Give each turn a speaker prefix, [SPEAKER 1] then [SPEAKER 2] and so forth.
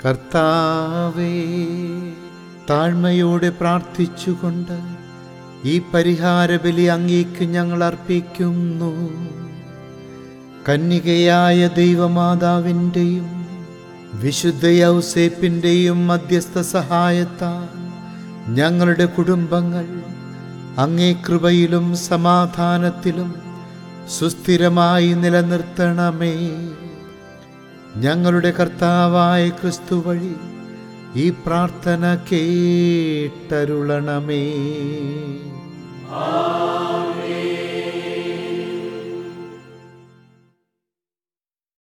[SPEAKER 1] കർത്താവേ താഴ്മയോടെ പ്രാർത്ഥിച്ചുകൊണ്ട് ഈ പരിഹാരബലി അങ്ങേക്ക് ഞങ്ങൾ അർപ്പിക്കുന്നു കന്യകയായ ദൈവമാതാവിൻ്റെയും വിശുദ്ധ യൗസേപ്പിൻ്റെയും മധ്യസ്ഥ സഹായത്താൽ ഞങ്ങളുടെ കുടുംബങ്ങൾ അങ്ങേ കൃപയിലും സമാധാനത്തിലും സുസ്ഥിരമായി നിലനിർത്തണമേ ഞങ്ങളുടെ കർത്താവായ ക്രിസ്തു വഴി ഈ പ്രാർത്ഥന കേട്ടരുളണമേ
[SPEAKER 2] ആമേൻ